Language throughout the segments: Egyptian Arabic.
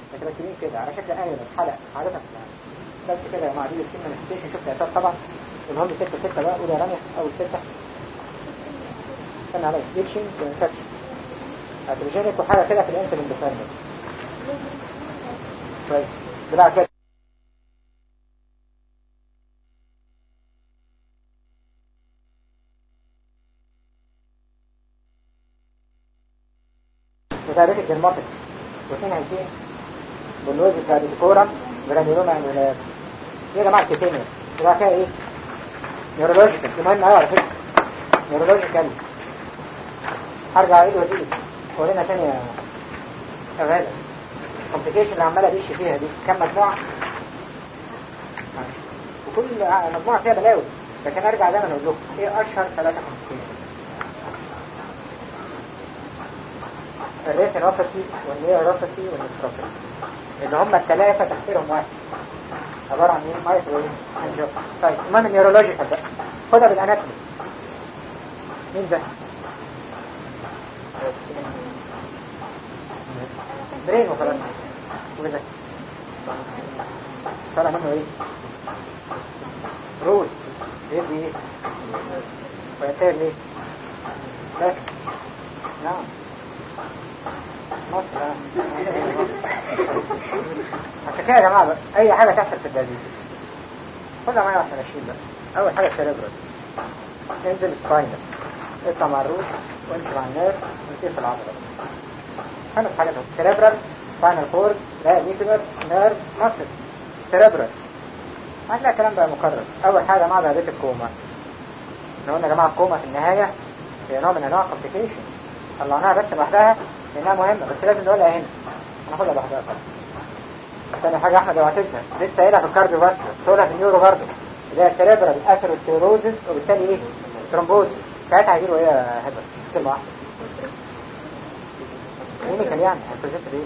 متركبين كده على شكل انيمال حلق عادة يعني بس كده يا جماعه دي السكين مانيفستيشن شفت اساس طبعا المهم ستة ستة بقى قول يا رانيا اول ستة استنى عليا ديكشن وانفكشن اتروجينيك وحاجة كده في الانسولين ديفيرمنت كويس بلع كده وتاريخ الدنمارك واثنين هيتين بلوزيس راديكورم جرانيوما انولاد دي يا جماعة الكتينيس يبقى فيها ايه؟ نيورولوجيكال دي مهمة قوي على فكرة نيورولوجيكال هرجع اعيد وازيد ورينا تاني يا شغالة الكومبليكيشن اللي عمالة اديش فيها دي كم مجموعة؟ وكل مجموعة فيها بلاوي لكن ارجع دايما اقول لكم ايه اشهر ثلاثة كومبليكيشن الريتينوباثي والنيوروباثي والنيتروباثي اللي هم الثلاثة تفسيرهم واحد عبارة عن ايه؟ مايكرو انجيو طيب المهم النيورولوجيكال بقى خدها بالاناتومي مين ده؟ برين وخلاص وكده طلع منه ايه؟ روز ايه دي ايه؟ ويتير ليه؟ بس نعم مصر عشان كده يا جماعة بقى أي حاجة تحصل في الدايبيتس خدها معايا واحنا ماشيين بقى أول حاجة سيريبرال انزل سباينال اطلع مع الروس وانزل مع النير ونسير في العضلة خمس حاجات اهو سيريبرال سباينال كورد لا نيتبر نير مصر سيريبرال هتلاقي الكلام بقى مكرر أول حاجة مع دايبيت الكوما احنا قلنا يا جماعة الكوما في النهاية هي نوع من أنواع كومبليكيشن طلعناها بس لوحدها لأنها مهمة بس لازم نقولها هنا هناخدها لوحدها طبعا ثاني حاجة احمد لو هتسهل لسه قايلها في الكارديو فاسكولار تقولها في النيورو برضه اللي هي سيريبرال اثيروسكليروزس وبالتالي ايه ترومبوسيس ساعتها هيجيله ايه يا هبه كلمة واحدة كلينيكال يعني هتبريزنت بايه؟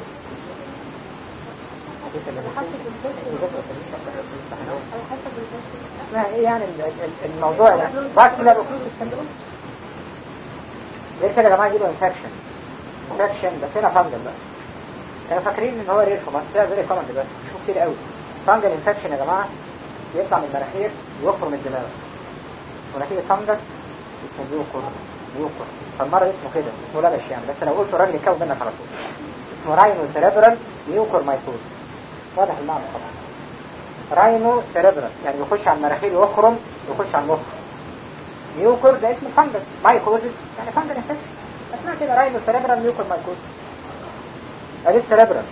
اسمها ايه يعني الموضوع ده فاسكولار اوكلوسيف سندروم غير كده يا جماعه يجيله انفكشن انفكشن بس هنا فانجل بقى كانوا فاكرين ان هو رير في مصر لا فيري كومن دلوقتي شوف كتير قوي فانجل انفكشن يا جماعه يطلع من المناخير ويخرج من الدماغ ونتيجه فانجس اسمه بيوكر بيوكر فالمرض اسمه كده اسمه لبش يعني بس لو قلت الراجل يتكون منك على طول اسمه راينو سيريبرال ميوكر مايكوز واضح المعنى طبعا راينو سيريبرال يعني يخش على المناخير ويخرم ويخش على المخ ميوكر ده اسمه فانجس مايكوزس يعني فانجل انفكشن اسمها كده راينو سيريبرال ميوكر مايكوز ادي السيريبرال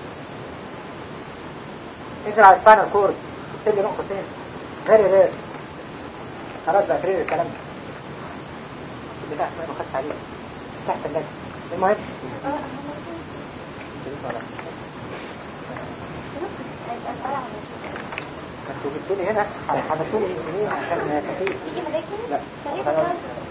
انزل على سباينال كورد اكتب لي نقطة سين فيري رير خلاص بقى فرير الكلام ده اللي تحت ما يخص عليه تحت اللجنة المهم انتوا جبتوا لي هنا حضرتوا لي منين عشان كتير لا خلاص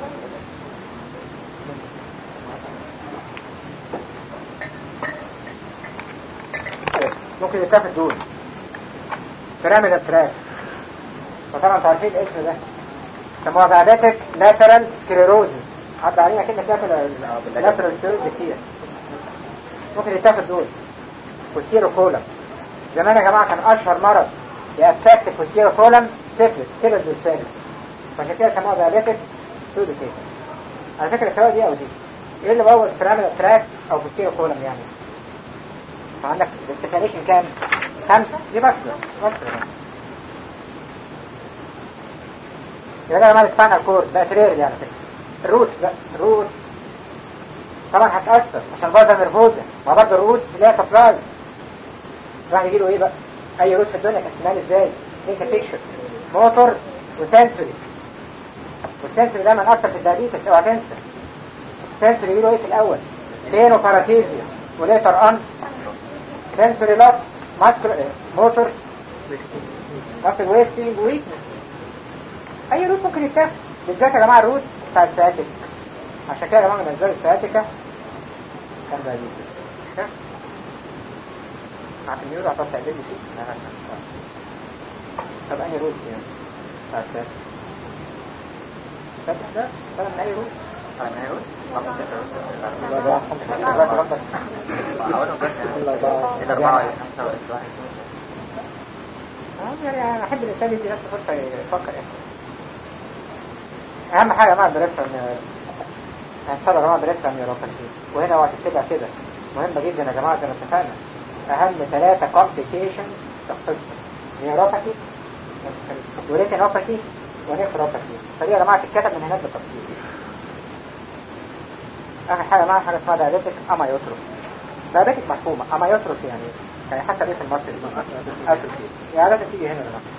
ممكن يتاخد دول بيراميدال تراك وطبعا انتوا عارفين الاسم ده سموها دايابيتك لاترال سكليروزس عدى علينا كلمة لاترال سكليروزس كتير ممكن يتاخد دول فوسيرو كولم زمان يا جماعة كان أشهر مرض يأفكت فوسيرو كولم سيفلس كيلز والسيفلس فعشان كده سموها دايابيتك سودو كده على فكرة سواء دي أو دي ايه اللي بوظ بيراميدال تراكس أو فوسيرو كولم يعني فعندك السيفاليشن كام؟ خمسة دي باسكولار باسكولار يبقى ده مال سبانال كورد بقى ترير يعني كده الروتس بقى الروتس طبعا هتأثر عشان برضه نرفوزة ما برضه الروتس ليها سبلاي راح يجيله ايه بقى اي روت في الدنيا كان سنان ازاي think بيكشر موتور وسنسوري والسنسوري ده من اكتر في الدايابيتس اوعى تنسى السنسوري يجيله ايه في الاول بينو باراتيزيوس وليتر ان sensory loss muscular motor muscle wasting weakness اي روت ممكن يتاخد بالذات يا جماعه الروت بتاع السياتيك عشان كده يا جماعه من اسباب السياتيكا كان دايابيتس عارف النيورو هتقعد تعدل لي فيه طب انهي روت يعني بتاع السياتيك السياتيك ده طبعا من اي روت لا ده خمسة لا تفضل إلا ده الأربعة آه، يعني أنا أحب الإنسان يدي نفسه فرصة يفكر يعني أهم حاجة مع البريفرال هنصر يا جماعة بريفرال نيوروباثي وهنا هو هتتبع كده مهمة جدا يا جماعة زي ما اتفقنا أهم ثلاثة complications في القصة نيوروباثي وريتينوباثي ونيفروباثي فدي يا جماعة تتكتب من هناك بالتفصيل آخر حاجة معاها حاجة اسمها دايابيتك أمايوتروفي دايابيتك مفهومة أمايوتروفي يعني إيه؟ يعني حسب ايه في المصري أتروفي يعني لازم تيجي هنا يا جماعة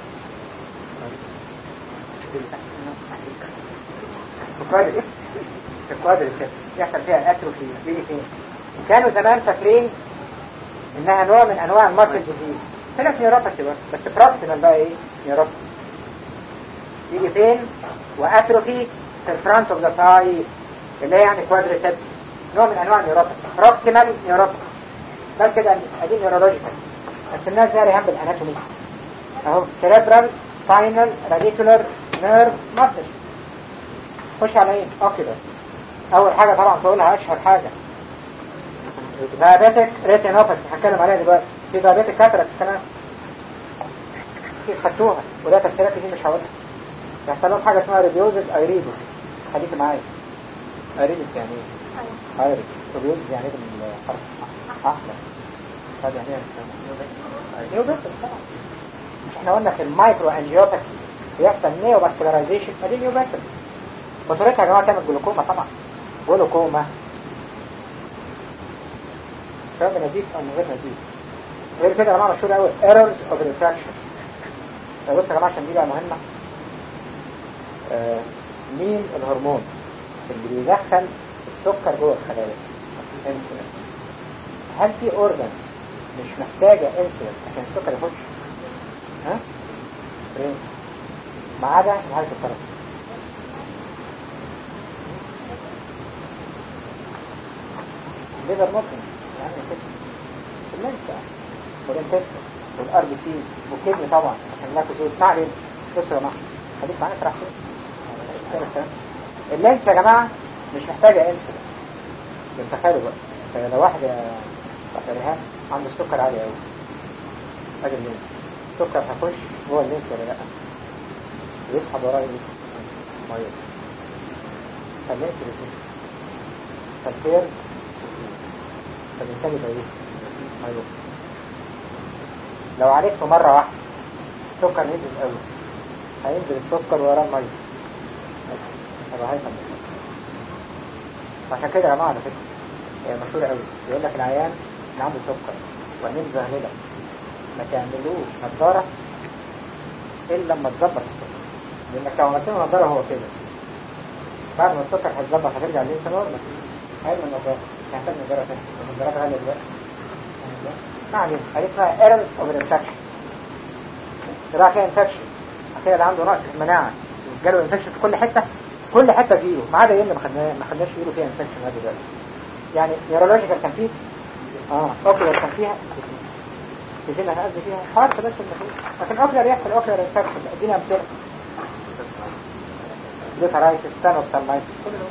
الكوادريسبس الكوادريسبس يحصل فيها الاتروفي يجي فين كانوا زمان فاكرين انها نوع من انواع الماسل ديزيز طلعت نيوروباثي بس بس بروكسيمال بقى ايه نيوروباثي يجي فين واتروفي في الفرونت اوف ذا سايد اللي هي يعني كوادريسبس نوع من انواع النيوروباثي بروكسيمال نيوروباثي بس كده ادي نيورولوجيكال بس الناس زي هم بالاناتومي اهو سيريبرال سباينال راديكولار نيرف ماسل خش على ايه اوكيدر اول حاجة طبعا تقولها اشهر حاجة دايابيتك ريتينوباثي هتكلم عليها دلوقتي في دايابيتك كاتراكت كمان في خدتوها وده تفسيرات دي مش هقولها يحصل لهم حاجة اسمها ريديوزز ايريدس خليكي معايا ايريدس يعني ايه؟ ايريس ريديوزز يعني ايه بالحرف احمر هذا يعني ايه نيو بيسل طبعا مش احنا قلنا في المايكرو انجيوباثي بيحصل نيو فاسكولارايزيشن ادي نيو بيسلز بطريقتها يا جماعه تعمل جلوكوما طبعا جلوكوما سواء بنزيف او من غير نزيف غير كده يا جماعه مشهور قوي ايرورز اوف ريفراكشن بص يا جماعه عشان دي بقى مهمه آه مين الهرمون اللي بيدخل السكر جوه الخلايا انسولين هل في اورجانز مش محتاجه انسولين عشان السكر يخش ها برين ما عدا نهايه الطرف الليفر ممكن يعني كده اللينسا والانتستين والار بي سي والكدني طبعا عشان لا تزول ما علينا بصوا يا جماعه خليك معايا اشرح كده اللينس يا جماعه مش محتاجه انسولين تخيلوا بقى فلو واحد رهان عنده سكر عالي قوي ادي اللينس السكر هيخش جوه اللينس ولا لا ويسحب وراه ايه ميه فاللينس بيخش فالخير فالإنسان يبقى ايه ميه لو عالجته مرة واحدة السكر نزل قوي هينزل السكر وراه الميه هيبقى هيفهم عشان كده يا جماعة على فكرة هي مشهورة قوي يقول لك العيان اللي عنده سكر وعينيه مزهللة ما تعملوش نظارة إلا لما تظبط السكر لأنك لو عملت له نظارة هو كده بعد ما السكر هيتظبط هترجع ليه نورمال هيعمل نظارة يحتاج نظارة تانية النظارات غالية دلوقتي ما علينا هذه اسمها ايرورز اوف انفكشن راح فيها انفكشن اخيرا اللي عنده نقص في المناعة جاله انفكشن في كل حتة كل حتة فيه ما عدا يمنا ما خدناش ما خدناش فيه فيها انفكشن لغايه دلوقتي يعني نيورولوجيكال كان فيه اه اوكيولار كان فيها تجينا هأذي فيها حرف بس المفروض لكن اوكيولار يحصل اوكيولار انفكشن ادينا امثله ليفرايتس ستانوبسالمايتس كل دول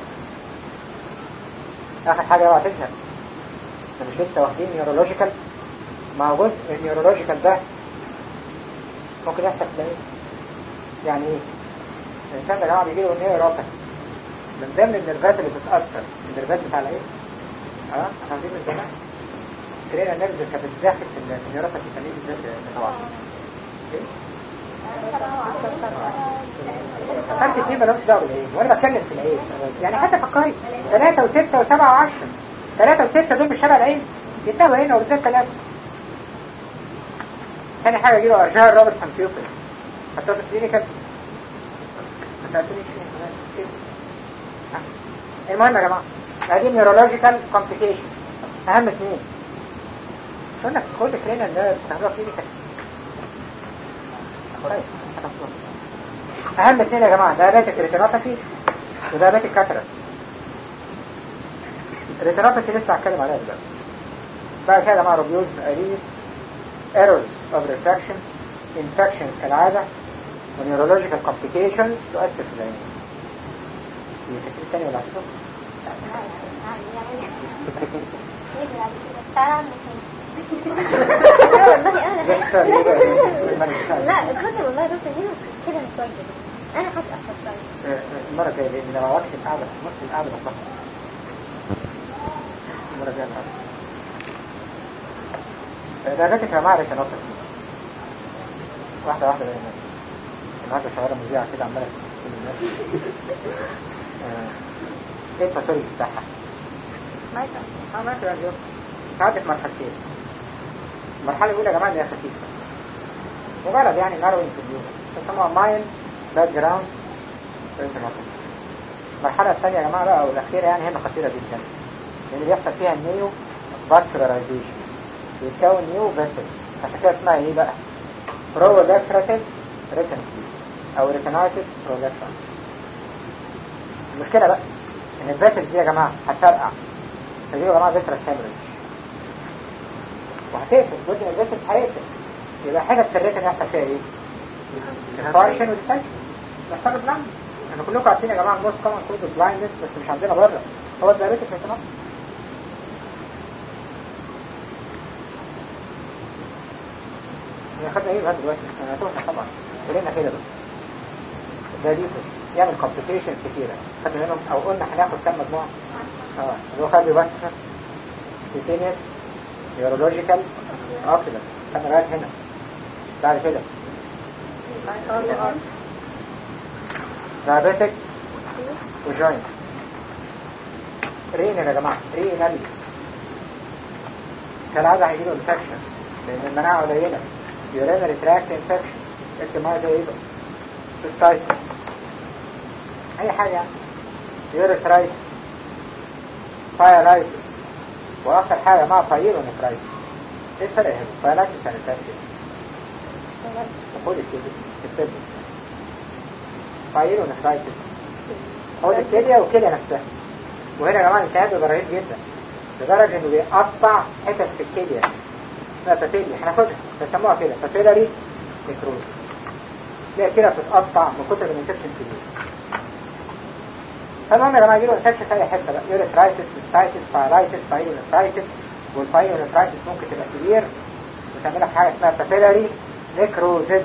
اخر حاجه بقى تزهق احنا مش لسه واخدين نيورولوجيكال مع جزء النيورولوجيكال ده ممكن يحصل تلاقيه يعني ايه الانسان ده يا جماعه بيجي له نيوروباثي من ضمن النرفات اللي بتتاثر النرفات بتاع الايه؟ اه احنا عارفين من زمان كرينا النرفز كانت بتزاحف في النيوروباثي كان ايه بالذات طبعا فكرت اثنين مالهمش دعوه بالايه وانا بتكلم في الايه يعني حتى فكري ثلاثة وستة وسبعة وعشرة ثلاثة وستة دول مش شبه العين يتناوى هنا وبالذات ثلاثة ثاني حاجة يجيله ارجاء روبرتسون فيوبل حتى في الكلينيكال ما سألتنيش فيه المهم يا جماعة هذه نيورولوجيكال كومبليكيشن اهم اثنين قلنا كل كلينا نيرف استعملوها كلينيكال اهم اثنين يا جماعة دايابيتك ريتينوباثي ودايابيتك كاتراكت الريتينوباثي لسه هتكلم عليها دلوقتي بعد كده يا جماعة روبيوز اريس ايرورز اوف ريفراكشن انفكشن كالعادة ونيورولوجيكال كومبليكيشنز تؤثر في العين التكليف الثاني ولا عشرة؟ لا الفكرة والله بس هنا كده مش كويس انا حاسس احسن شويه المرة الجاية لأن لو وقت القعدة في نص القعدة بطلع المرة الجاية القعدة ده جاتك يا معرفة تنفس واحدة واحدة بين الناس النهارده شغالة مذيعة كده عمالة تقول الناس آه، ايه التصوير بتاعها؟ اه ماشي يا جو ساعات في مرحلتين المرحلة الأولى يا جماعة اللي هي خفيفة مجرد يعني ناروينج في اليوم بيسموها ماين باك جراوند المرحلة الثانية يا جماعة بقى أو الأخيرة يعني هي خطيرة جدا لأن بيحصل فيها النيو فاسكولارايزيشن بيتكون نيو فيسلز عشان كده اسمها ايه بقى؟ proliferative retinopathy أو retinitis proliferans المشكلة بقى إن الفيسلز دي يا جماعة هتفرقع فدي يا جماعة فيترس هيمرج وهتقفل جزء من الفيسلز هيقفل يبقى حاجة في الريتن يحصل فيها ايه؟ انفارشن وديستنشن يحصل بلاند احنا كلكم عارفين يا جماعة الموست كومن كود بلايندنس بس مش عندنا بره هو الدايريتك ريتينوباثي احنا خدنا ايه لغايه دلوقتي؟ انا توحنا طبعا قلنا كده بس دايليتس يعمل كومبليكيشنز كتيرة خدنا منهم او قلنا هناخد كام مجموعة اه اللي هو خلي بس كيتينيس نيورولوجيكال اوكيدر خدنا لغاية هنا بعد كده دايابيتك وجوينت رينال يا جماعة رينال كالعادة هيجيله انفكشن لان المناعة قليلة يورينري تراكت انفكشن اكتماع زي ايه بقى سيستايتس اي حاجة يعني يوريثرايتس فايلايتس واخر حاجة مع فايلونيفرايتس ايه الفرق هنا فايلايتس يعني فاهم كده خد الكلية التبس فايلونيفرايتس خد الكلية والكلية نفسها وهنا يا جماعة الالتهاب بيبقى رهيب جدا لدرجة انه بيقطع حتت في الكلية اسمها بابيلي هناخدها بيسموها كده بابيلاري نيكروز تلاقي كده بتتقطع من كتر الانفكشن سيلين فالمهم يا جماعه يجيله انفكشن في اي حته بقى يوريثرايتس سيستايتس فايلايتس فايلونيفرايتس والفايلونيفرايتس ممكن تبقى سيفير وتعمل لك حاجه اسمها بابيلاري نيكروزيس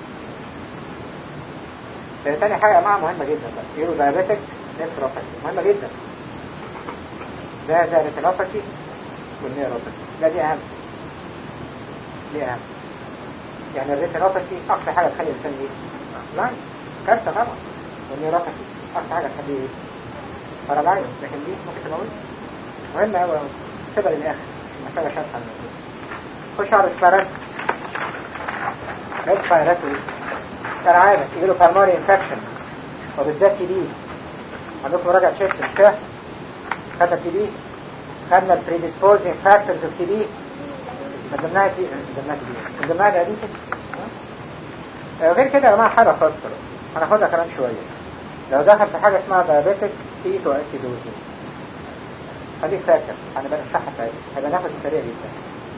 تاني حاجه يا جماعه مهمه جدا بقى يورو دايابيتك نيفروباثي مهمه جدا ده ده ريتينوباثي والنيوروباثي ده دي اهم دي اهم يعني الريتينوباثي اقصى حاجه تخلي الانسان ايه؟ لا كارثه طبعا والنيوروباثي اقصى حاجه تخلي ايه؟ بارالايز لكن دي ممكن تموت مهم قوي سيبها للاخر محتاجه شرح عن الموضوع خش على الاسبيرات الاسبيرات كان عارف يجيله بالماري انفكشنز وبالذات تي بي عندكم مراجعه شيفت مش كده؟ خدنا تي بي خدنا البريديسبوزنج فاكتورز اوف تي بي من ضمنها تي من ضمنها تي بي من ضمنها دايابيتس غير كده يا جماعه حاجه خاصه هناخدها كمان شويه لو دخل في حاجه اسمها دايابيتك تيتو اسيدوزيس خليك فاكر هنبقى نشرحها ساعتها هيبقى ناخد سريع جدا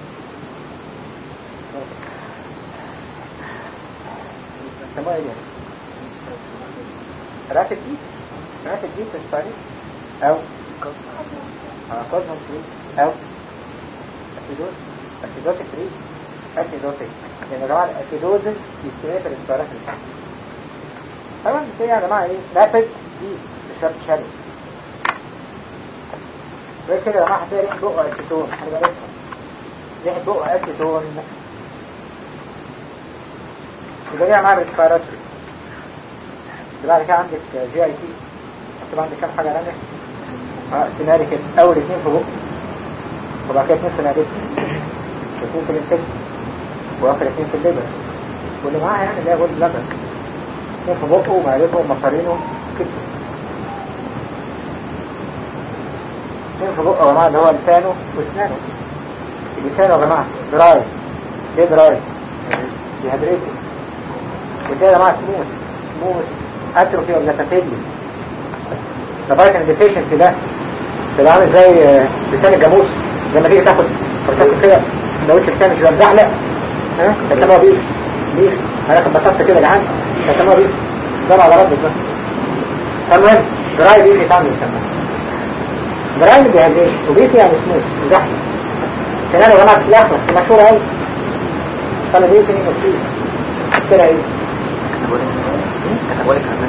بيسموها ايه يعني؟ راتب دي راتب دي تسباني او كوزمون فري او اسيدوز اسيدوتيك فري اسيدوتيك يعني يا جماعه الاسيدوزس يستمر الاسبارات اللي طبعا دي يا جماعه ايه راتب دي بشرط شري غير كده يا جماعه هتلاقي ريحه بقه اسيتون هنبقى نفهم ريحه بقه اسيتون يبقى دي يا جماعه ريسبيراتوري بعد كده عندك جي اي تي طبعا عندك كام حاجه ثانيه اه سيناري كده اول اثنين في بقه وبعد كده اثنين في معدتك واثنين في الانتست واخر اثنين في الليبر واللي معاها يعني اللي هي جولد بلادر اثنين في بقه ومعدته ومصارينه كده اثنين في بقه يا جماعه اللي هو لسانه واسنانه لسانه يا جماعه دراي ليه دراي؟ ديهادريتد وده يا جماعه سموث سموث اتروفي ولا تافيلي ده فيتامين ديفيشنسي ده ده عامل زي لسان الجاموس زي ما تيجي تاخد فرتاكل كده سندوتش لسان مش بيبقى مزحلق ها ده سموها بيف بيف انا كنت بسطت كده جعان ده سموها بيف ده العضلات بالظبط المهم دراي بيبي طعم يسمى دراي اللي بيهديش وبيبي يعني سموث زحمة سنان يا جماعة بتلخبط مشهورة أوي صلى دي سنين كتير سنة ايه؟ انا بقول لك انا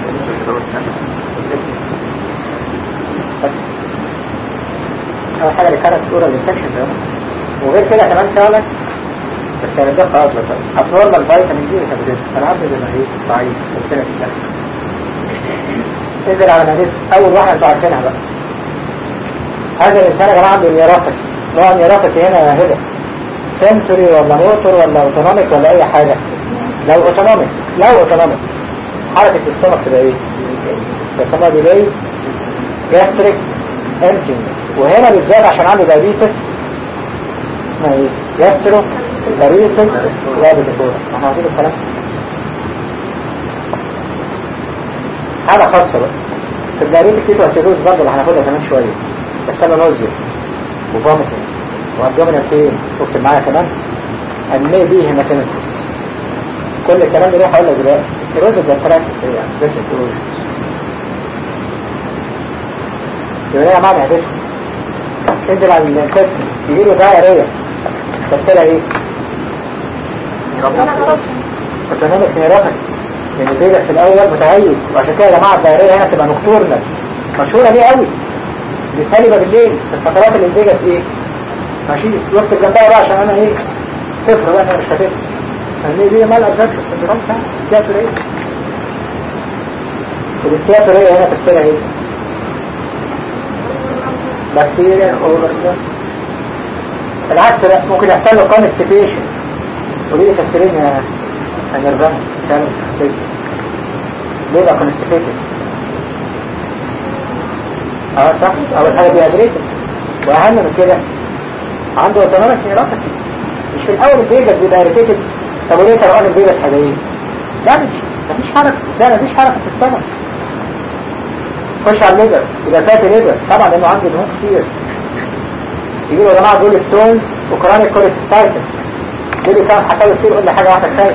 أول حاجة اللي كانت أورال انفكشنز وغير كده كمان فعلا بس يعني ده خلاص بس ابنورمال فيتامين دي ميتابوليزم فالعبد بيبقى ايه ضعيف في السنة في الدم نزل على مدينة أول واحدة انتوا عارفينها بقى هذا الإنسان يا جماعة عنده نيوروباثي نوع النيوروباثي هنا يا هدى سنسوري ولا موتور ولا اوتونوميك ولا أي حاجة لو اوتونوميك لو اوتونوميك حركة الاستمك تبقى ايه؟ بيسموها ديلي جاستريك امتنج وهنا بالذات عشان عنده دايبيتس اسمها ايه؟ جاسترو داريسس لابيتيكورا احنا عارفين الكلام حاجة خاصة بقى في الدايبيتك فيه توسيروز برضه اللي هناخدها كمان شوية بس انا نوزي وفوميتنج وابدومينال بين اكتب معايا كمان انمي بيه هيماتيمسيس كل الكلام ده هقول لك دلوقتي الكيروز الجسراكس هي بس الكيروز يبقى هي معنى هدف تنزل على الانتستين يجي له دايرية تفسيرها ايه؟ اوتونوميك نيروباثي لان الفيجاس في الاول متهيج وعشان كده يا جماعه الدايريه هنا تبقى نكتورنال مشهوره دي قوي دي سالبه بالليل في الفترات اللي الفيجاس ايه؟ ماشي واكتب جنبها بقى عشان انا ايه؟ صفر بقى انا مش كاتبها فاهمني دي مال ابزاكشن سندروم بتاع استياتوريه الاستياتوريه هنا تفسيرها ايه؟ بكتيريا اوفر العكس لا ممكن يحصل له كونستيبيشن ودي لي تفسيرين يا نيرفانا كانوا ليه بقى كونستيبيتد اه صح اول حاجه ديهايدريتد واهم من كده عنده اوتونوميك نيوروباثي مش في الاول الفيجاس بيبقى اريتيتد طب وليه ترى الفيجاس هيبقى ايه؟ لا مش مفيش حركه ازاي مفيش حركه في السtomach خش على الليبر يبقى فاتي ليبر طبعا لانه عنده دهون كتير يجي له يا جماعه دول ستونز وكرونيك كوليسيستايتس دول كان حصل كتير قول لي حاجه واحده كفايه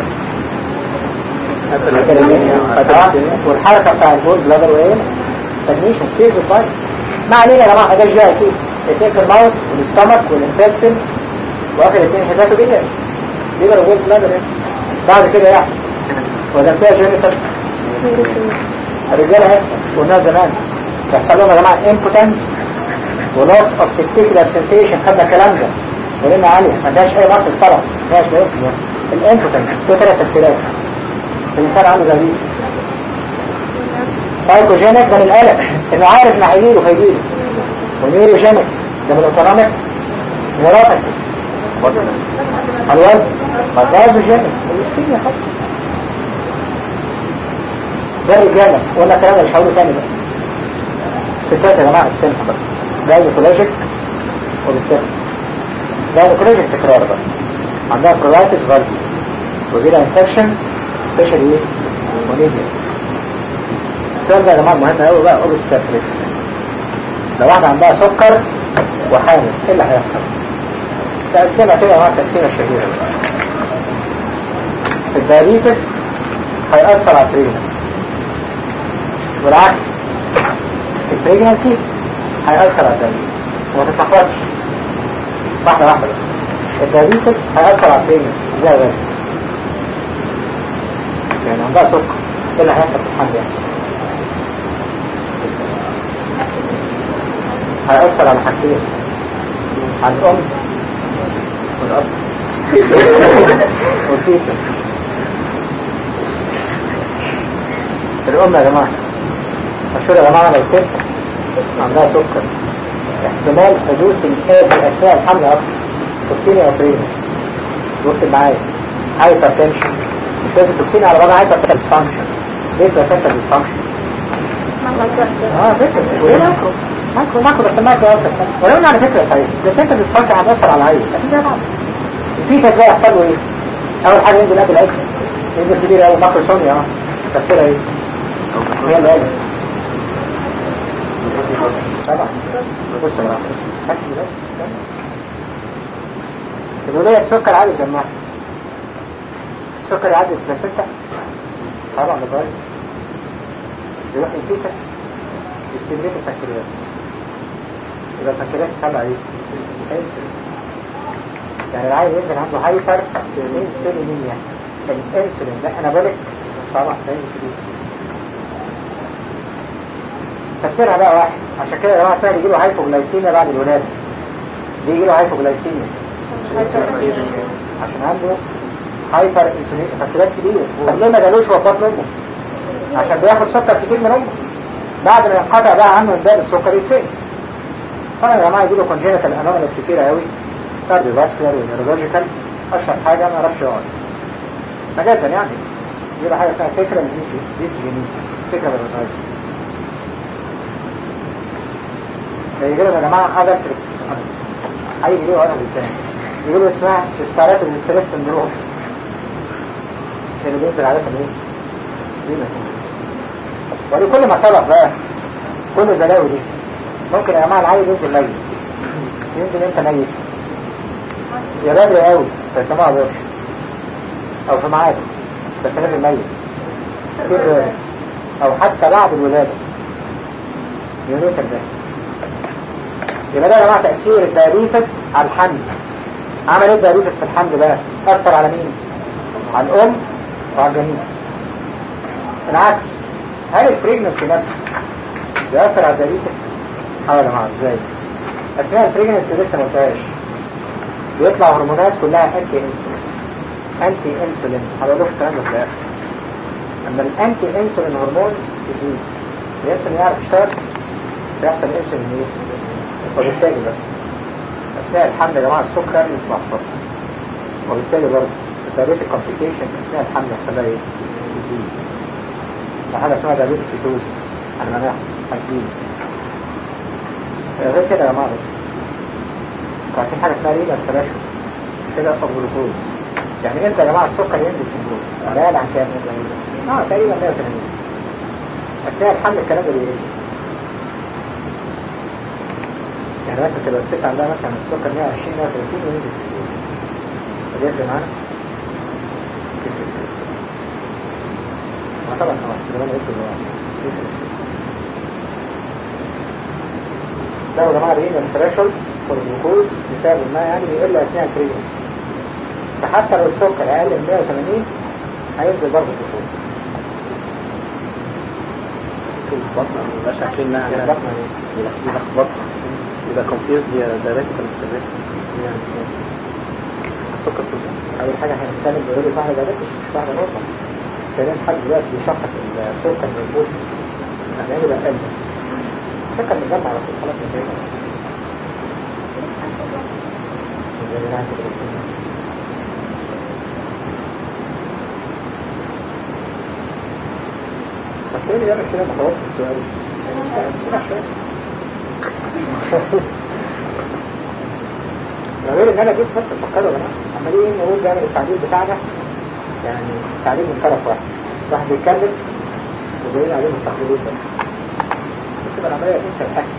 والحركه بتاع البول بلادر وايه تدميشن ستيز البايت ما علينا يا جماعه ده جاي اكيد الاثنين في الماوث والاستمك والانتستين واخر الاثنين حتاته بيجر بيجر وبول بلادر بعد كده يعني ولا فيها جينيتال الرجاله اسفل قلنا زمان يحصل لهم يا جماعه امبوتنس ولوس اوف تستيكولار سنسيشن خدنا الكلام ده ولنا عاليه ما فيهاش اي مصر طبعا ما فيهاش لا الامبوتنس له ثلاث تفسيرات الانسان عنده دايبيتس سايكوجينيك ده من القلق انه عارف ما هيجيله فيجيله ونيروجينيك ده من الاوتونوميك نيوروباثي الوزن مدازوجينيك المسكين يا خالص ده الرجاله ولا كلام مش هقوله تاني بقى الستات يا جماعه السنه بقى ده ايكولوجيك وبالسنه ده ايكولوجيك تكرار بقى عندها كولايتس فالفي وجيلها انفكشنز سبيشالي ايه مونيديا السؤال ده يا جماعه مهم قوي بقى اوبستاتريك لو واحده عندها سكر وحامل ايه اللي هيحصل؟ تقسمها كده مع التقسيمه الشهيره الدايابيتس هيأثر على البريجنس والعكس البريجنسي هيأثر على الدايابيتس وما تتلخبطش واحدة واحدة بقى الدايابيتس هيأثر على البريجنسي ازاي يا غالي؟ يعني عندها سكر ايه اللي هيحصل في الحمل يعني؟ هيأثر على حاجتين على الأم والأب والفيتس الأم يا جماعة مشهور يا جماعة لو ست عندها سكر احتمال حدوث الآب أثناء الحمل أكتر توكسيني أو بريمس واكتب معايا هايبر تنشن مش لازم توكسيني على بعضها هايبر ديسفانكشن ليه بلاسنتا ديسفانكشن؟ اه بس ليه ماكرو ماكرو ماكرو بس ماكرو اكتر ولو على فكرة صحيح بلاسنتا ديسفانكشن هتأثر على العيل لكن زي بعض الفيتس بقى يحصل له ايه؟ أول حاجة ينزل قبل العجل ينزل كبير قوي ماكرو سونيا اه تفسيرها ايه؟ هي اللي قالت طبعا بص يا جماعه اكل بس استنى الولايه السكر عادي يا جماعه السكر يعدي البلاسنتا طبعا ده صغير يروح الفيتس ستيميليت البنكرياس يبقى البنكرياس يطلع ايه؟ انسولين يعني العيل ينزل عنده هايبر انسولينيميا الانسولين ده انابوليك طبعا هينزل كتير تفسيرها بقى واحد عشان كده يا جماعه سهل يجيله هايبوجلايسيميا بعد الولاده دي يجيله هايبوجلايسيميا عشان عنده هايبر انسولين بنكرياس كبير طب ليه ما جالوش وفاه امه عشان بياخد سكر كتير من امه بعد ما ينقطع بقى عنه الباب السكر يتفقس طبعا يا جماعه يجيله كونجينيتال انوماليز كتيره قوي كارديو فاسكولار ونيورولوجيكال اشهر حاجه ما اعرفش اقعد مجازا يعني يبقى حاجه اسمها سيكرا ديسجينيس سيكرا بالرصاص يجي لهم يا جماعه حاجه هيجي ليه وانا باللسان يقول له اسمها استعارات الاستريس سندروم اللي بينزل عليها من ايه؟ ولكل ما سبق بقى كل البلاوي دي ممكن يا جماعه العيل ينزل ميت ينزل امتى ميت؟ يا بدري قوي بس ما اقدرش او في ميعاده بس نازل ميت كتير وارد. او حتى بعد الولاده يونيتر ده يبقى ده يا جماعه تاثير الدايابيتس على الحمل عمل ايه الدايابيتس في الحمل بقى؟ اثر على مين؟ على الام وعلى الجنين العكس هل البريجنسي نفسه بيأثر على الدايابيتس؟ حاول يا جماعه ازاي؟ اثناء البريجنسي لسه ما قلتهاش بيطلع هرمونات كلها انتي انسولين انتي انسولين هقول لكم الكلام ده في الاخر اما الانتي انسولين هرمونز يزيد الانسولين يعرف يشتغل بيحصل انسولين ايه؟ وبالتالي بقى اثناء الحمل يا جماعه السكر يتلخبط وبالتالي برضه الدايابيتيك كومبليكيشنز اثناء الحمل يحصل لها ايه؟ يزيد حاجه اسمها دايابيتيك كيتوزيس المناعه هتزيد غير كده يا جماعه كان في حاجه اسمها ريبا سلاشو كده الجلوكوز يعني امتى يا جماعه السكر ينزل في الجلوكوز؟ قليل عن كام؟ اه تقريبا 180 اثناء الحمل الكلام ده بيقل يعني مثلا تبقى الست عندها مثلا السكر 120 130 وينزل في الجلوكوز ده يفرق معانا؟ ما طبعا اه زي ما انا قلت ده يا جماعه رينا الثريشولد والجلوكوز بسبب ما يعني بيقل اثناء البريجنس فحتى لو السكر اقل من 180 هينزل برضه الجلوكوز البطن ما بيبقاش عارفين انها عليها البطن ايه؟ يلخبطها يبقى كونفيوز دي دايركت ولا السكر كله اول حاجه هنتكلم بيقولوا واحده دايبيتس مش واحده نقطه ثانيا حد دلوقتي بيشخص السكر من البوش يعني بقى قلب السكر متجمع على طول خلاص انتهينا زي ما انت بتقول بس ايه اللي يعمل كده ما خلاص السؤال اسمع شويه غير ان انا جيت بس افكره يا جماعه عمالين نقول بيعمل التعديل بتاعنا يعني تعديل من طرف واحد واحد بيتكلم وجايين عليهم التقليدين بس بتبقى العمليه انت الحكم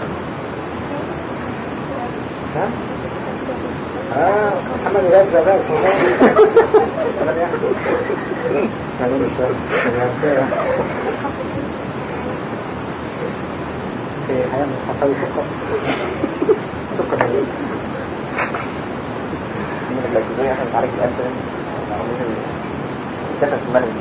ها؟ اه محمد يرزق بقى كمان كلام يعني يعني مش فاهم في حياة من حصاوي سكر سكر ايه؟ من اللاكتوزية احنا بنعالج الانسولين عاملين الكتف الملوي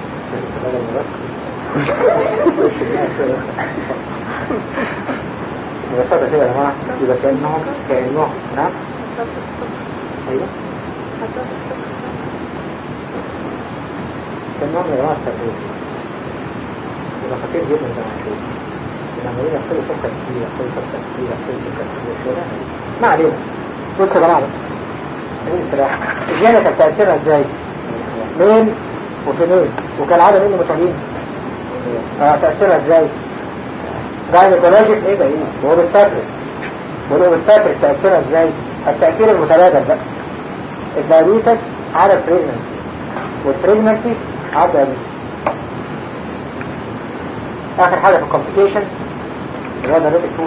ببساطة كده يا جماعة يبقى كأنهم كأنهم نعم أيوه كأنهم يا جماعة استرجوع يبقى خطير جدا زي ما هنشوف لما يجي يحصلوا سكر كتير يحصلوا سكر كتير يحصلوا سكر كتير شوية ما علينا بصوا يا جماعة بقى خليني استراحة الجينة كانت تأثيرها ازاي؟ مين وفي مين وكالعادة مين المتابعين؟ اه تأثيرها ازاي؟ جاينيكولوجيك ايه ده ايه؟ واوبستاتريك والاوبستاتريك تأثيرها ازاي؟ التأثير المتبادل بقى الدايابيتس على البريجنسي والبريجنسي على الدايابيتس آخر حاجة في الكومبليكيشنز اللي هو دايابيتك فود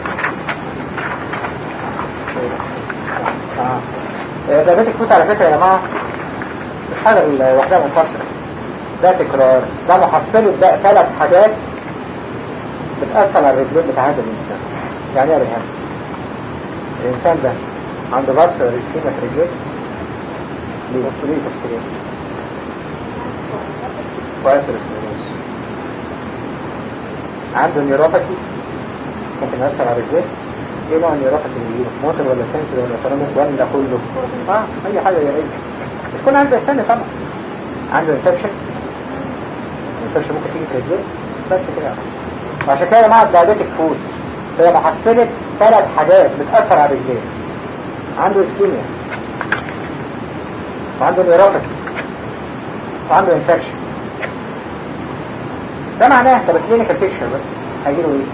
اه دايابيتك فود على فكرة يا جماعة مش حاجة لوحدها منفصلة ده تكرار ده محصله ده ثلاث حاجات بتأثر على الرجلين بتاع هذا الإنسان يعني ايه يا ريهام؟ الإنسان ده عنده فاسكولار اسكيميا في رجليه ليه؟ ليه تفسيرين؟ وأثيروسكليروز عنده نيوروباثي ممكن يأثر على رجليه ايه نوع النيوروباثي اللي بيجيله؟ موتر ولا سنسر ولا اوتونوميك ولا كله؟ اه اي حاجه يا ريس بتكون عنده الثاني طبعا عنده انفكشن الانفكشن ممكن تيجي في رجليه بس كده وعشان كده يا جماعه دايابيتك فود هي محصلة ثلاث حاجات بتأثر على رجليه عنده اسكيميا وعنده نيوروباثي وعنده انفكشن ده معناه طب الكلينيكال بيكتشر بقى هيجيله ايه؟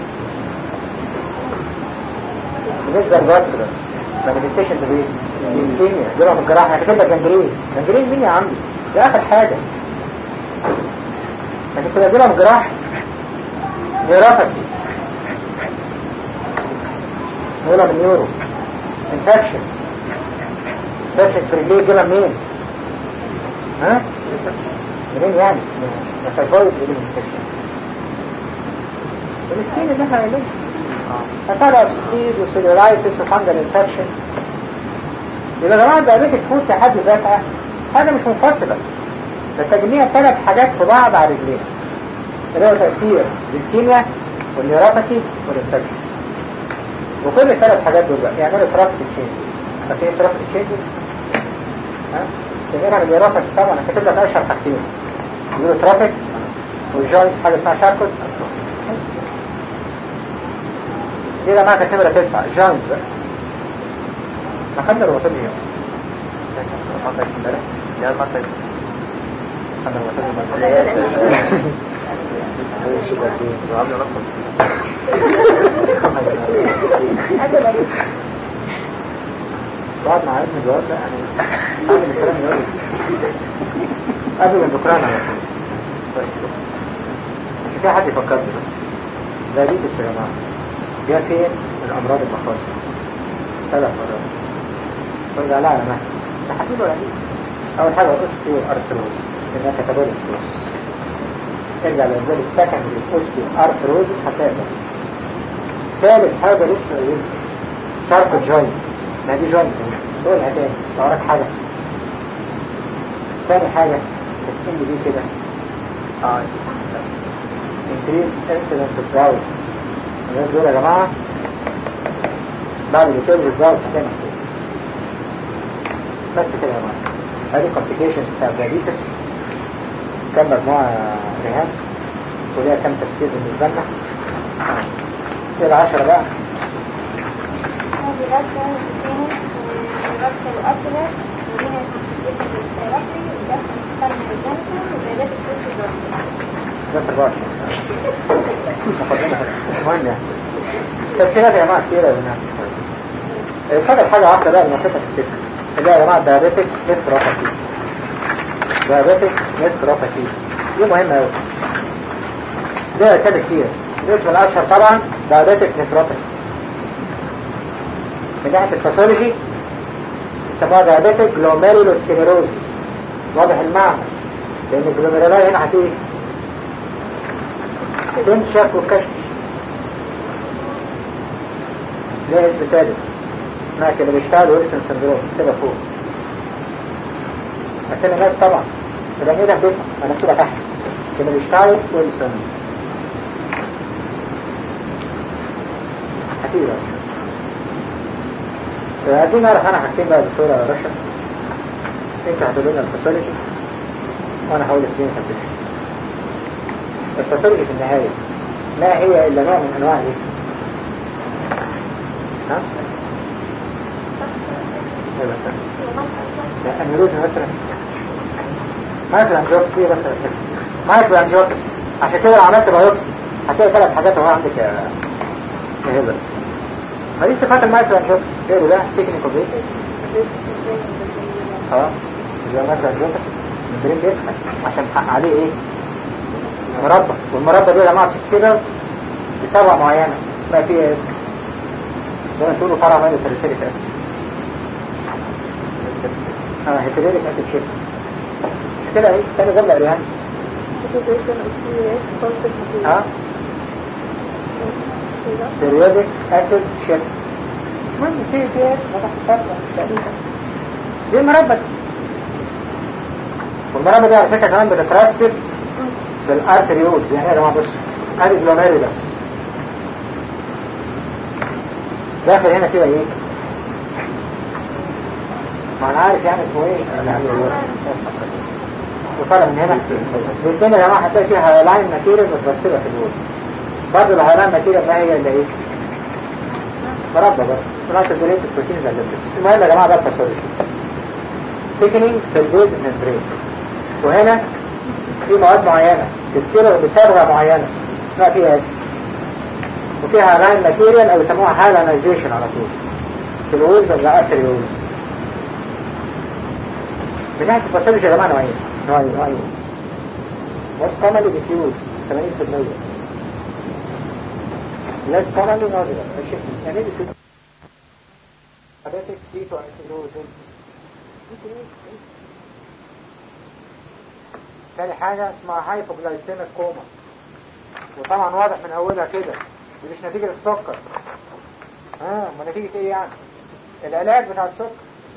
بالنسبه للفاسكولار مانيفستيشنز بايه؟ اسكيميا جرى في الجراحه انا كاتب لك جنجرين جنجرين مين يا عمي؟ ده اخر حاجه لكن كده جرى في الجراحه نيوروباثي نقولها من يورو انفكشن انفكشن في رجليه جيبها منين؟ ها؟ منين يعني؟ من تايفويد ايه الانفكشن؟ السكين اللي احنا قايلينه هتابع ابسيسيز وسيلولايتس وفانجل انفكشن يبقى يا جماعه الدايابيتك فود في حد ذاتها حاجه مش منفصله ده تجميع ثلاث حاجات في بعض على رجليها اللي هو تاثير الاسكيميا والنيوروباثي والانفكشن وكل الثلاث حاجات دول بقى يعملوا ترافيك تشينجز فاكرين ترافيك تشينجز؟ ها؟ تغيرها من النيوروباثي طبعا انا كاتب لك اشهر حاجتين يقولوا ترافيك والجوينتس حاجه اسمها شاركوت دي لما كانت نمرة تسعة جونز بقى ما خدنا الوصول اليوم يا المطلق خدنا الوصول اليوم وعملوا رقم بعد ما عرفنا الجواب ده يعني قبل الكلام يقول قبل الذكران على طول مش في حد يفكر بقى ده ديتس يا جماعه جاء فين من امراض المفاصل ثلاث مرات قلنا لا يا مهد ده حبيب ولا دي اول حاجه اوستيو ارثروز انها كاتابوليك بروسس ارجع للانزال السكندري اوستيو ارثروزس هتلاقي ده ثالث حاجه لسه ايه شارب جوينت ما دي جوينت دول تاني لو وراك حاجه ثاني حاجه بتكون دي كده اه increase incidence of gout الناس دول يا جماعة بعد اللي كده بالظبط هتعمل كده بس كده يا جماعة هذه complications بتاع diabetes كم مجموعة رهان وليها كم تفسير بالنسبة لنا كده العشرة بقى بس 24 مقدمة مهم يعني تفسيرات يا جماعة كتيرة يا جماعة الفضل حاجة واحدة بقى بنشوفها في السكة اللي هي يا جماعة دايابيتك نتروباثي دايابيتك نتروباثي دي مهمة أوي ليها أسامي كتير الاسم الأشهر طبعا دايابيتك نتروباثي من ناحية الباثولوجي يسموها دايابيتك جلوميرولوسكليروزيس واضح المعنى لأن الجلوميرولاي هنا هتيجي تنشف وكشف ليه اسم تالت اسمها كده بيشتغل ويلسون سندروم كده فوق اسامي الناس طبعا يبقى ايه ده بيتها انا كده تحت كده بيشتغل ويلسون حكيم بقى عايزين نعرف انا حاجتين بقى يا دكتوره رشا انت هتقول لنا الفاسولوجي وانا هقول الكلينيكال بيكتشر الفاسولوجي في النهاية ما هي إلا نوع من أنواع إيه؟ ها؟ إيه مثلا؟ لا أنيروزم مثلا مايكرو أنجيوبسي مثلا مايكرو أنجيوبسي عشان كده لو عملت بايوبسي هتلاقي ثلاث حاجات اهو عندك يا يا هبل ما دي صفات المايكرو أنجيوبسي غيره ده تكنيكو بيه اه زي مايكرو أنجيوبسي المدرين بيدخل عشان حق عليه ايه؟ مربى والمربى دي يا جماعه بتتسبب بسبب معينه اسمها بي اس زي ما تقولوا فرع مالي سلسلة اسيد اه هيتريريك اسيد شيب مش كده ايه تاني جمله قريها اه periodic acid shift المهم في في اس فتح فترة تقريبا دي المربى دي. والمربى دي على فكرة كمان بتترسب في الارتريولز يعني يا جماعة بصوا ادي جلوميري بس داخل هنا كده ايه ما انا عارف يعني اسمه ايه وطالع من هنا الاثنين يا جماعة هتلاقي فيها هايلاين ماتيريال مترسبة في الوول برضه الهايلاين ماتيريال ده هي اللي ايه مربى بقى مربى زوليت البروتينز اللي بتبس المهم يا جماعة ده الباثولوجي ثيكنينج في البيز ممبرين وهنا في مواد معينة بتصير بصبغة معينة اسمها بي اس وفيها هايلاين ماتيريال او يسموها هايلاينايزيشن على طول في الوولز ولا ارتريولز من ناحية الباثولوجي يا جماعة نوعين نوعين نوعين most commonly diffuse 80% less commonly nodular 20% يعني ايه diffuse diabetic ketoacidosis تاني حاجة اسمها هايبوجلايسيميك كوما وطبعا واضح من اولها كده دي مش نتيجة السكر اه ما نتيجة ايه يعني العلاج بتاع السكر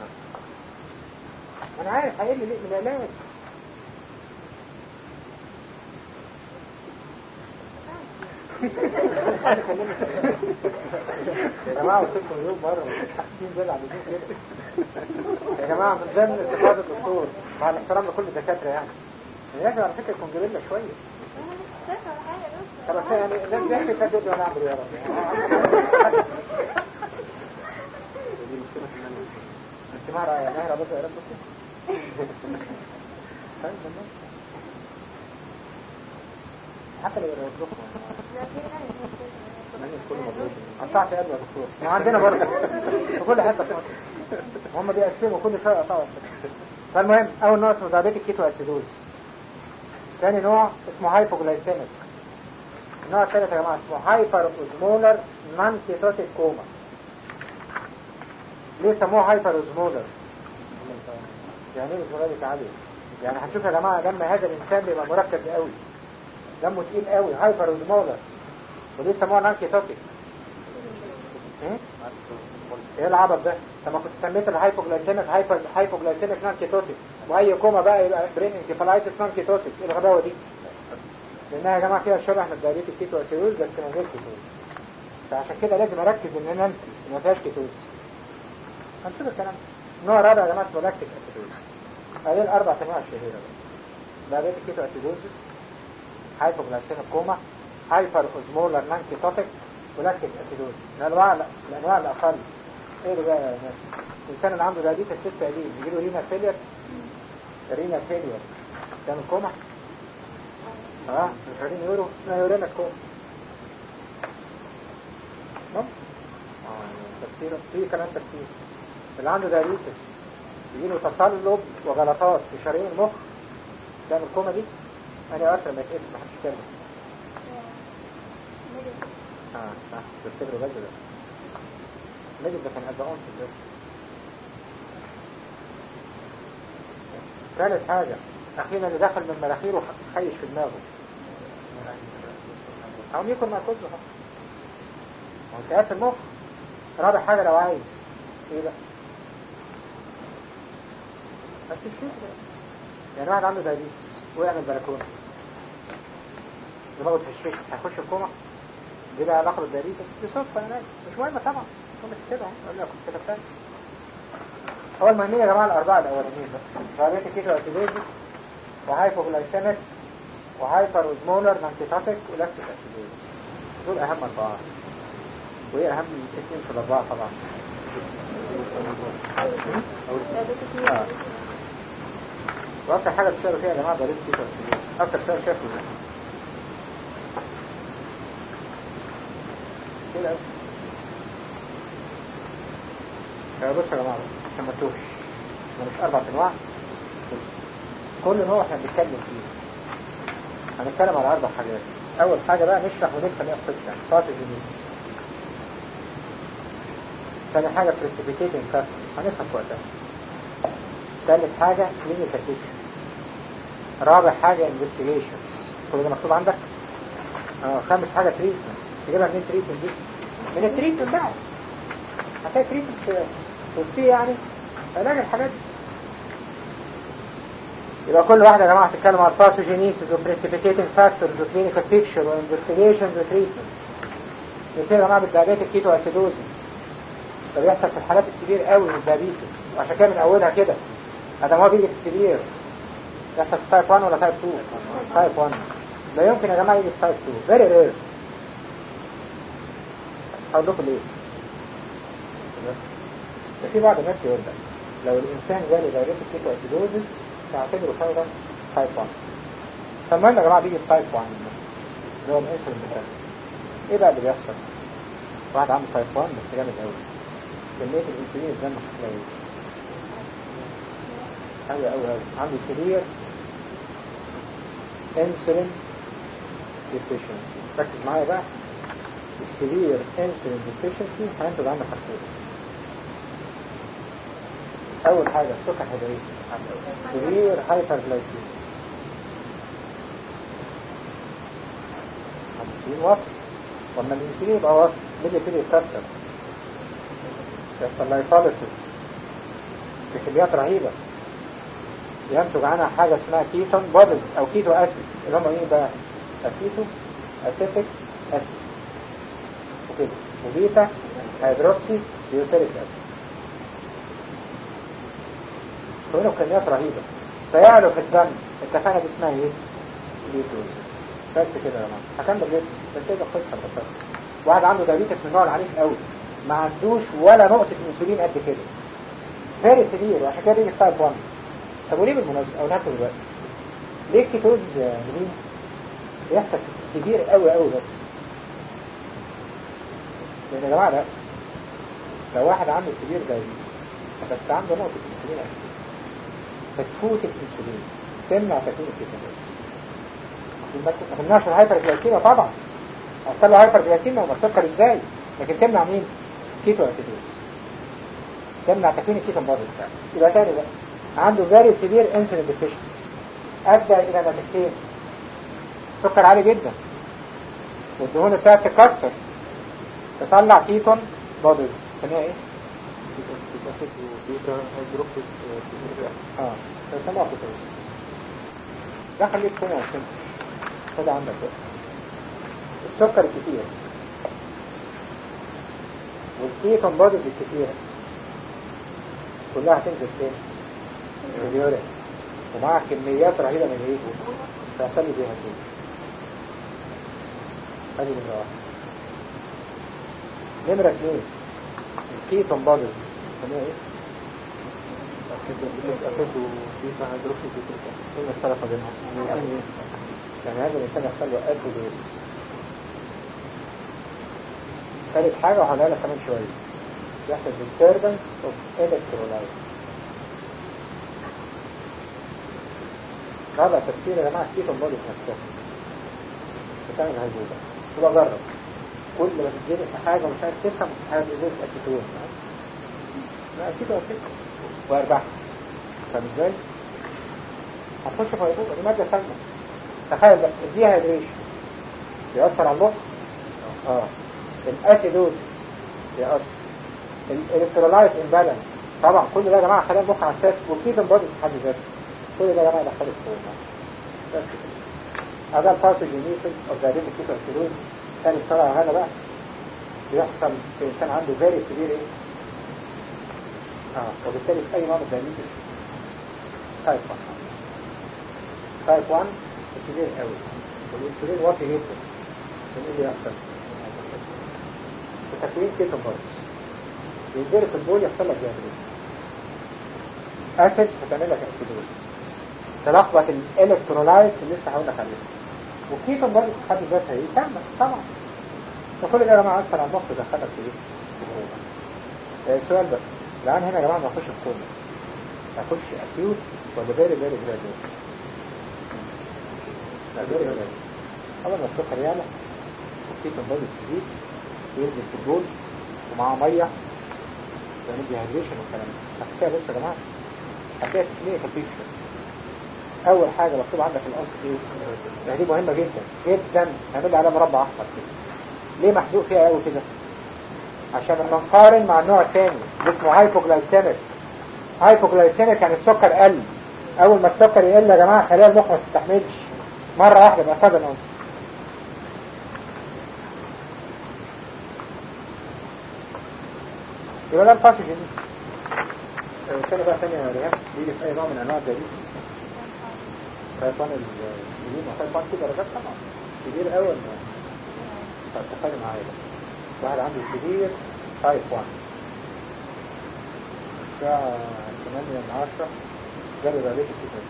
انا عارف هيقل لي من العلاج يا جماعة قلت لكم مليون مرة مش حاسين زي على كده يا جماعة من ضمن استفادة الدكتور مع الاحترام لكل الدكاترة يعني لازم على فكرة يكون جريلا شوية طب أصل يعني لازم يحكي كده وانا اعمل إيه يا رب انت ما رأي نهر بس يا رب حتى لو يرزقكم قطعت يد يا دكتور ما عندنا برضه في كل حته في مصر هم بيقسموا كل شويه قطعوا فالمهم اول نوع اسمه دايابيتيك كيتو اسيدوز ثاني نوع اسمه هايبوجلايسيميك النوع الثالث يا جماعه اسمه هايبر اوزمولر نان كيتوتيك كوما ليه سموه هايبر اوزمولر يعني ايه اوزمولاريك عالي يعني هنشوف يا جماعه دم هذا الانسان بيبقى مركز قوي دمه تقيل قوي هايبر اوزمولر وليه سموها نان كيتوتيك ايه ايه العبط ده لما كنت سميت الهايبوجلايسيميك هايبر هايبوجلايسيميك نان كيتوتيك واي كوما بقى يبقى برين انكفالايتس نان كيتوتيك ايه الغباوه دي لانها يا جماعه فيها شبه من الدايابيتيك كيتو اسيروز بس من غير كيتوز فعشان كده لازم اركز ان انا انسى ما فيهاش كيتوز هنشوف الكلام نوع رابع يا جماعه اسمه لاكتيك اسيدوز هذه الاربع انواع الشهيره بقى دايابيتيك كيتو اسيدوزس هايبوجلايسيميك كوما هايبر اوزمولر نان كيتوتيك ولاكتيك اسيدوز الانواع الانواع الاقل ايه اللي بقى يا ناس الانسان اللي عنده دايابيتس لسه قديم يجي له رينا فيلير رينا فيلير كان كوما اه مش عارفين يقولوا لا يورينا كوما نعم اه تفسير في كمان تفسير اللي عنده دايابيتس يجي له تصلب وغلطات في شرايين المخ كان الكوما دي انا اكثر ما يتقفل ما حدش يتكلم اه صح بتفتكروا بس ده نجد ده كان هذا عنصر بس ثالث حاجة أخيرا اللي دخل من مناخيره خيش في دماغه أو يكون مركز له هو التهاب في المخ رابع حاجة لو عايز إيه بقى بس الشيء يعني واحد عنده دايبيتس وقع من البلكونة دماغه تهشش هيخش الكوما دي بقى علاقة بالدايبيتس دي صدفة يا ناس مش مهمة طبعا كنت كده اقول لك كنت كده هو المهمين يا جماعة الأربعة الأولانيين بس دايابيتك كيتو أسيدوزيس وهايبوغلايسيميك وهايبر اوزمولر نانكيتاتيك ولاكتيك أسيدوزيس دول أهم أربعة وإيه أهم اثنين في الأربعة طبعا آه. وأكتر حاجة بتسألوا فيها يا جماعة دايابيتك كيتو أسيدوزيس أكتر سؤال شافه ده كده أوي بص يا جماعة عشان ما تتوهش مش أربع أنواع كل نوع احنا بنتكلم فيه هنتكلم على أربع حاجات أول حاجة بقى نشرح ونفهم إيه القصة باثوجينيس ثاني حاجة precipitating factor هنفهم في وقتها ثالث حاجة clinical picture رابع حاجة investigation كل ده مكتوب عندك؟ اه خامس حاجة treatment تجيبها منين تريتمنت دي من التريتمنت بقى هتلاقي تريتمنت توصيه يعني علاج الحاجات دي يبقى كل واحدة يا جماعة تتكلم عن باثوجينيسيس وبريسيبيتيتنج فاكتورز وكلينيكال بيكتشر وانفستيجيشنز وتريتمنت يبتدي يا جماعة بالديابيتك كيتو اسيدوزيس ده بيحصل في الحالات السبير قوي من الديابيتس وعشان كده من اولها كده هذا هو بيجي في السبير يحصل في تايب 1 ولا تايب 2 تايب 1 لا يمكن يا جماعة يجي في تايب 2 فيري رير هقول لكم ليه ده في بعض الناس يقول لك لو الانسان جاله دايركت كيتو اسيدوزيس تعتبره فورا تايب 1 فالمهم يا جماعة بيجي في تايب 1 اللي هو الانسولين بتاعه ايه بقى اللي بيحصل؟ واحد عنده تايب 1 بس جامد قوي كمية الانسولين في دمه شكلها ايه؟ حاجة قوي قوي عنده سرير انسولين ديفيشنسي ركز معايا بقى السرير انسولين ديفيشنسي هينتج عنه حاجتين اول حاجة السكر هيبقى ايه؟ سرير هايبرجلايسيميا الانسولين وصل لما الانسولين يبقى وصل بيجي يبتدي يتكسر يحصل لايفاليسيس بكميات رهيبة ينتج عنها حاجة اسمها كيتون بودز او كيتو اسيد اللي هم ايه بقى اسيتو اسيتيك اسيد وكده وبيتا هيدروكسي بيوتيريك اسيد كونه كميات رهيبة فيعلو في الدم اتفقنا دي اسمها ايه؟ ليتوز بس كده يا جماعه هكمل لسه بس كده قصه ببساطه واحد عنده دايابيتس من النوع العنيف قوي ما عندوش ولا نقطه انسولين قد كده فارق كبير وعشان كده بيجي تايب 1 طب وليه بالمناسبه او ناكل دلوقتي ليه الكيتوز منين بيحصل كبير قوي قوي بس لان يا جماعه لا لو واحد عنده كبير دايابيتس بس عنده نقطه انسولين قد كده فتفوت الانسولين تمنع تكوين الكيتوز ما تمنعش الهايبر جلايسيميا طبعا هيحصل له هايبر جلايسيميا وما السكر ازاي لكن تمنع مين كيتو اسيدوز تمنع تكوين الكيتو بودز بتاعه يبقى تاني بقى عنده فيري سيفير انسولين ديفيشن ادى الى نتيجتين السكر عالي جدا والدهون بتاعته تتكسر تطلع كيتون بودز اسمها ايه؟ اه تسمى كيتون ده خليك هنا وسنة خد عندك بقى السكر الكتير والكيتون بودز الكتيرة كلها هتنزل فين؟ في اليورين ومعها كميات رهيبة من الايه؟ فيحصل لي بيها كده هذه نمرة واحدة نمرة اثنين الكيتون بودز اسمها ايه؟ أكيد بيتا هيدروكسيد ايه المختلف بينهم؟ يعني هذا الإنسان يحصل له أسيد ثالث حاجة وهقولها لك كمان شوية يحصل disturbance of electrolyte رابع تفسير يا جماعة كيتون بودي في نفسها بتعمل هيبوبة تبقى جرب كل ما تتزنق في حاجة ومش عارف تفهم هتزيد أسيتون لا أكيد أسيد وأربعة فاهم ازاي؟ هتخش في هيبوبة دي مادة سامة تخيل بقى الدي هيدريشن بيأثر على المخ اه الاسيدوز بيأثر الالكترولايت امبالانس طبعا كل ده يا جماعه خلينا المخ حساس والكيتون بودي في حد ذاته كل ده يا جماعه دخل الكوما بس كده هذا الباثوجينيسيس اوف ذا ديبيك كيتون سيروز ثاني طلع هذا بقى بيحصل في انسان عنده فيري سيفير ايه؟ اه وبالتالي في اي نوع من الدايبيتس تايب 1 تايب 1 الانسولين قوي والانسولين واطي جدا من ايه اللي يحصل وتكوين كيتون بودز ينزل في البول يحصل لك ديابيتس اسيد هتعمل لك اسيدوز تلخبط الالكترولايت اللي لسه هقول لك عليه والكيتون بودز في حد ذاتها ايه تعمل طبعا فكل ده يا جماعه اثر على المخ دخلك في ايه؟ في الكوما السؤال بقى الان هنا يا جماعه ما اخش في كوما اخش اكيوت ولا فيري فيري جراديوال أول ما السكر يعلى والكيتون بودي تزيد وينزل في البول ومعاه مية يعني ديهايدريشن والكلام ده هتلاقي بص يا جماعة هتلاقي تكنيك البيكشر أول حاجة مكتوب عندك الأصل إيه؟ يعني دي مهمة جدا جدا هنعمل عليها مربع أحمر كده ليه محزوق فيها قوي كده عشان لما نقارن مع النوع الثاني اسمه هايبوجلايسيميك هايبوجلايسيميك يعني السكر قل اول ما السكر يقل يا جماعه خلايا المخ ما تستحملش مره واحده يبقى صدى انس يبقى ده الباثوجينيس كده بقى ثانيه يا ريان بيجي في اي نوع من انواع الدايبيتس تايب 1 السليم وتايب 1 في درجات طبعا السبير اول ما فاتفقوا معايا بقى واحد عنده سبير تايب 1 الساعة 8 من 10 جرب عليك الكتاب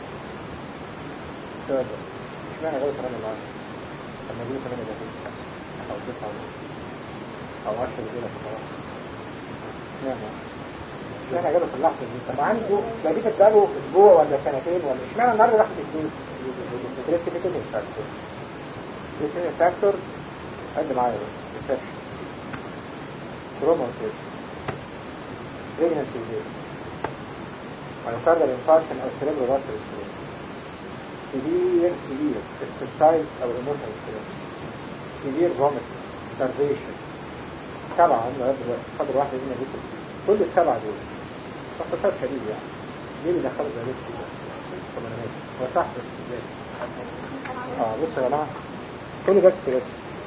السؤال ده اشمعنى جاوب 8 من 10 لما يجيله 8 دقيقة او 9 ونص او 10 دقيقة في الصباح اشمعنى اشمعنى جاله في اللحظة دي طب عنده ده دي بتجاله اسبوع ولا سنتين ولا اشمعنى النهارده راح تديه بريسيبيتيشن فاكتور بريسيبيتيشن فاكتور قد معايا بس ريسبشن تروما وسيرش بريجنسي دي مايوكاردال انفاركشن او سيريبرال فاسكولار ستروك سيفير سيفير اكسرسايز او ايموشنال ستريس سيفير فوميت starvation سبعة هم لغاية دلوقتي فاضل واحدة هنا جدا كل السبعة دول باختصار شديد يعني ليه بيدخلوا زي كده الثمانينات هو صح بس ازاي اه بصوا يا جماعة كل ده ستريس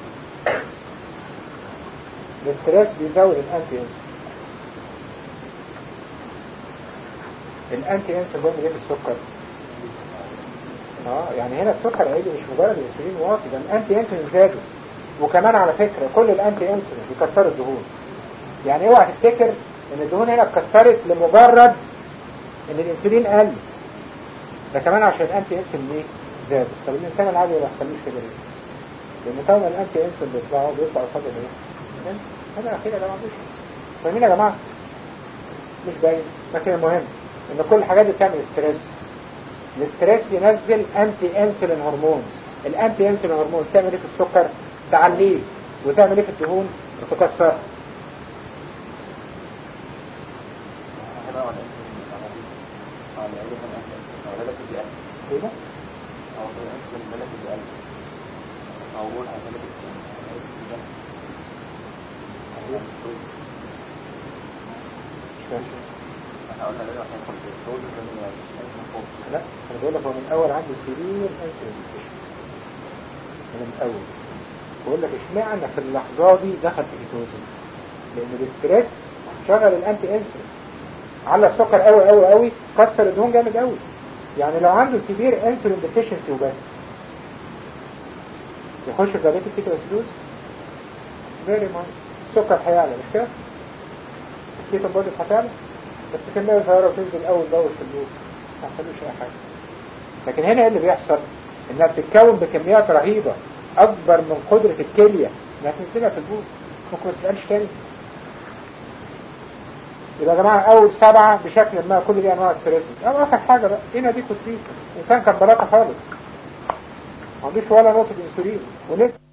الاستريس بيزود الانتي انسولين الانتي انسولين بيعمل ايه في السكر اه يعني هنا السكر عالي مش مجرد الانسولين واطي ده الانتي انسولين زادوا وكمان على فكرة كل الانتي انسولين بيكسروا الدهون يعني اوعى تفتكر ان الدهون هنا اتكسرت لمجرد ان الانسولين قل ده كمان عشان الانتي انسولين ايه زاد طب الانسان العادي ما يحصلوش كده ليه لان طبعا الانتي انسولين بيطلعوا بيطلع قصاد الايه هذا اخيرا ده ما عندوش فاهمين يا جماعه مش باين لكن المهم ان كل الحاجات دي بتعمل ستريس الاستريس ينزل انتي انسولين هرمون الانتي انسولين هرمون تعمل ايه في السكر تعليه وتعمل ايه في الدهون وتكسرها ايه ده؟ مش فاهم لا انا بقول لك هو من الاول عنده سرير انسولين من الاول بقول لك اشمعنى في اللحظه دي دخل في كيتوزيس لان الاستريس شغل الانتي انسولين على السكر قوي قوي قوي كسر الدهون جامد قوي يعني لو عنده سيفير انسولين ديفيشنسي وبس يخش في دايبيتيك كيتوسيدوز فيري ماي السكر هيعلى مش كده؟ الكيتو بودي هتعلى بس كمية صغيرة وتنزل أول بأول في النور ما يحصلوش أي حاجة لكن هنا ايه اللي بيحصل؟ إنها بتتكون بكميات رهيبة أكبر من قدرة الكلية إنها تنزلها في البول ممكن ما تسألش تاني يبقى يا جماعة أول سبعة بشكل ما كل دي أنواع ستريسز أو آخر حاجة بقى هنا دي كنت الإنسان كان بلاطة خالص ما عندوش ولا نقطة انسولين ولسه